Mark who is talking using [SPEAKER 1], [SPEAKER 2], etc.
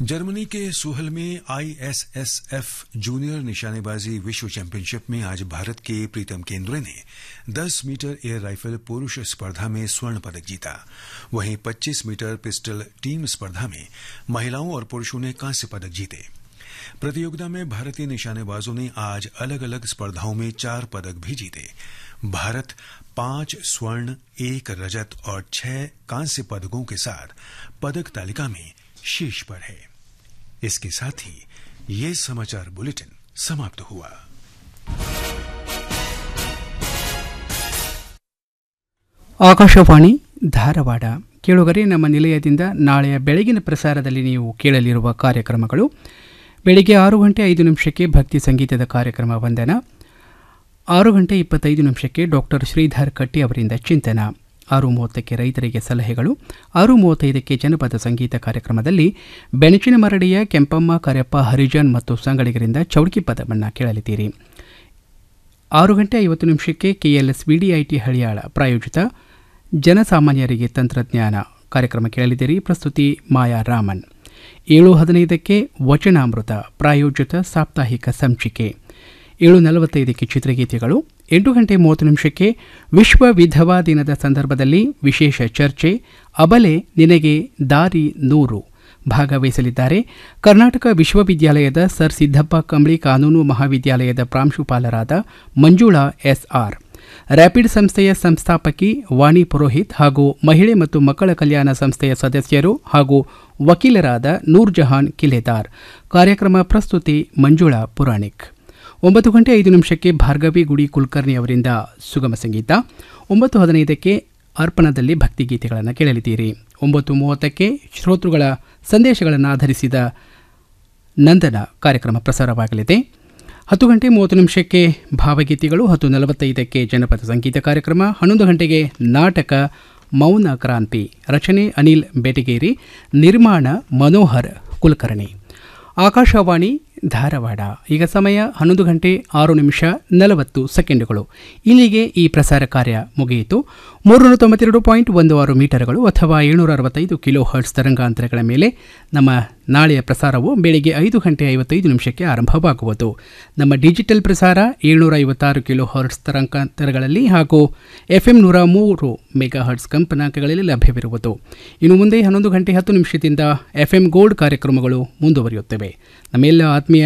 [SPEAKER 1] Germany के सुहल में ISSF junior निशानेबाजी विश्व चैंपियनशिप में आज भारत के प्रीतम केंद्रे ने 10 मीटर एयर राइफल पुरुष स्पर्धा में स्वर्ण पदक जीता वहीं 25 मीटर पिस्टल टीम स्पर्धा में महिलाओं और पुरुषों ने कांस्य पदक जीते प्रतियोगिता में भारतीय निशानेबाजों ने आज अलग अलग स्पर्धाओं में चार पदक भी जीते भारत पांच स्वर्ण एक रजत और छह कांस्य पदकों के साथ पदक तालिका में शीर्ष पर है इसके साथ ही ये समाचार बुलेटिन समाप्त हुआ
[SPEAKER 2] ಆಕಾಶವಾಣಿ ಧಾರವಾಡ ಕೇಳುಗರೆ ನಮ್ಮ ನಿಲಯದಿಂದ ನಾಳೆಯ ಬೆಳಗಿನ ಪ್ರಸಾರದಲ್ಲಿ ನೀವು ಕೇಳಲಿರುವ ಕಾರ್ಯಕ್ರಮಗಳು ಬೆಳಿಗ್ಗೆ ಆರು ಗಂಟೆ ಐದು ನಿಮಿಷಕ್ಕೆ ಭಕ್ತಿ ಸಂಗೀತದ ಕಾರ್ಯಕ್ರಮ ವಂದನ ಆರು ಗಂಟೆ ಇಪ್ಪತ್ತೈದು ನಿಮಿಷಕ್ಕೆ ಡಾಕ್ಟರ್ ಶ್ರೀಧರ್ ಕಟ್ಟಿ ಅವರಿಂದ ಚಿಂತನ ಆರು ಮೂವತ್ತಕ್ಕೆ ರೈತರಿಗೆ ಸಲಹೆಗಳು ಆರು ಮೂವತ್ತೈದಕ್ಕೆ ಜನಪದ ಸಂಗೀತ ಕಾರ್ಯಕ್ರಮದಲ್ಲಿ ಬೆಣಚಿನ ಮರಡಿಯ ಕೆಂಪಮ್ಮ ಕರೆಪ್ಪ ಹರಿಜನ್ ಮತ್ತು ಸಂಗಳಿಗರಿಂದ ಚೌಡ್ಕಿ ಪದವನ್ನು ಕೇಳಲಿದ್ದೀರಿ ಆರು ಗಂಟೆ ಐವತ್ತು ನಿಮಿಷಕ್ಕೆ ಕೆಎಲ್ಎಸ್ ವಿಡಿಐಟಿ ಹಳಿಯಾಳ ಪ್ರಾಯೋಜಿತ ಜನಸಾಮಾನ್ಯರಿಗೆ ತಂತ್ರಜ್ಞಾನ ಕಾರ್ಯಕ್ರಮ ಕೇಳಲಿದ್ದೀರಿ ಪ್ರಸ್ತುತಿ ಮಾಯಾ ರಾಮನ್ ಏಳು ಹದಿನೈದಕ್ಕೆ ವಚನಾಮೃತ ಪ್ರಾಯೋಜಿತ ಸಾಪ್ತಾಹಿಕ ಸಂಚಿಕೆ ಏಳು ನಲವತ್ತೈದಕ್ಕೆ ಚಿತ್ರಗೀತೆಗಳು ಎಂಟು ಗಂಟೆ ಮೂವತ್ತು ನಿಮಿಷಕ್ಕೆ ವಿಶ್ವ ವಿಧವಾ ದಿನದ ಸಂದರ್ಭದಲ್ಲಿ ವಿಶೇಷ ಚರ್ಚೆ ಅಬಲೆ ನಿನಗೆ ದಾರಿ ನೂರು ಭಾಗವಹಿಸಲಿದ್ದಾರೆ ಕರ್ನಾಟಕ ವಿಶ್ವವಿದ್ಯಾಲಯದ ಸರ್ ಸಿದ್ದಪ್ಪ ಕಂಬಳಿ ಕಾನೂನು ಮಹಾವಿದ್ಯಾಲಯದ ಪ್ರಾಂಶುಪಾಲರಾದ ಮಂಜುಳಾ ಎಸ್ಆರ್ ರ್ಯಾಪಿಡ್ ಸಂಸ್ಥೆಯ ಸಂಸ್ಥಾಪಕಿ ವಾಣಿ ಪುರೋಹಿತ್ ಹಾಗೂ ಮಹಿಳೆ ಮತ್ತು ಮಕ್ಕಳ ಕಲ್ಯಾಣ ಸಂಸ್ಥೆಯ ಸದಸ್ಯರು ಹಾಗೂ ವಕೀಲರಾದ ನೂರ್ ಜಹಾನ್ ಕಿಲೆದಾರ್ ಕಾರ್ಯಕ್ರಮ ಪ್ರಸ್ತುತಿ ಮಂಜುಳಾ ಪುರಾಣಿಕ್ ಒಂಬತ್ತು ಗಂಟೆ ಐದು ನಿಮಿಷಕ್ಕೆ ಭಾರ್ಗವಿ ಗುಡಿ ಕುಲಕರ್ಣಿ ಅವರಿಂದ ಸುಗಮ ಸಂಗೀತ ಒಂಬತ್ತು ಹದಿನೈದಕ್ಕೆ ಅರ್ಪಣದಲ್ಲಿ ಭಕ್ತಿಗೀತೆಗಳನ್ನು ಕೇಳಲಿದ್ದೀರಿ ಒಂಬತ್ತು ಮೂವತ್ತಕ್ಕೆ ಶ್ರೋತೃಗಳ ಸಂದೇಶಗಳನ್ನು ಆಧರಿಸಿದ ನಂದನ ಕಾರ್ಯಕ್ರಮ ಪ್ರಸಾರವಾಗಲಿದೆ ಹತ್ತು ಗಂಟೆ ಮೂವತ್ತು ನಿಮಿಷಕ್ಕೆ ಭಾವಗೀತೆಗಳು ಹತ್ತು ನಲವತ್ತೈದಕ್ಕೆ ಜನಪದ ಸಂಗೀತ ಕಾರ್ಯಕ್ರಮ ಹನ್ನೊಂದು ಗಂಟೆಗೆ ನಾಟಕ ಮೌನ ಕ್ರಾಂತಿ ರಚನೆ ಅನಿಲ್ ಬೆಟಗೇರಿ ನಿರ್ಮಾಣ ಮನೋಹರ್ ಕುಲಕರ್ಣಿ ಆಕಾಶವಾಣಿ ಧಾರವಾಡ ಈಗ ಸಮಯ ಹನ್ನೊಂದು ಗಂಟೆ ಆರು ನಿಮಿಷ ನಲವತ್ತು ಸೆಕೆಂಡುಗಳು ಇಲ್ಲಿಗೆ ಈ ಪ್ರಸಾರ ಕಾರ್ಯ ಮುಗಿಯಿತು ಮೂರುನೂರ ತೊಂಬತ್ತೆರಡು ಪಾಯಿಂಟ್ ಒಂದು ಆರು ಮೀಟರ್ಗಳು ಅಥವಾ ಏಳ್ನೂರ ಅರವತ್ತೈದು ಕಿಲೋ ಹರ್ಟ್ಸ್ ತರಂಗಾಂತರಗಳ ಮೇಲೆ ನಮ್ಮ ನಾಳೆಯ ಪ್ರಸಾರವು ಬೆಳಿಗ್ಗೆ ಐದು ಗಂಟೆ ಐವತ್ತೈದು ನಿಮಿಷಕ್ಕೆ ಆರಂಭವಾಗುವುದು ನಮ್ಮ ಡಿಜಿಟಲ್ ಪ್ರಸಾರ ಏಳ್ನೂರ ಐವತ್ತಾರು ಕಿಲೋ ಹರ್ಟ್ಸ್ ತರಂಗಾಂತರಗಳಲ್ಲಿ ಹಾಗೂ ಎಫ್ ಎಂ ನೂರ ಮೂರು ಮೆಗಾ ಹರ್ಟ್ಸ್ ಕಂಪನಾಂಕಗಳಲ್ಲಿ ಲಭ್ಯವಿರುವುದು ಇನ್ನು ಮುಂದೆ ಹನ್ನೊಂದು ಗಂಟೆ ಹತ್ತು ನಿಮಿಷದಿಂದ ಎಫ್ ಎಂ ಗೋಲ್ಡ್ ಕಾರ್ಯಕ್ರಮಗಳು ಮುಂದುವರಿಯುತ್ತವೆ ನಮ್ಮೆಲ್ಲ ಆತ್ಮೀಯ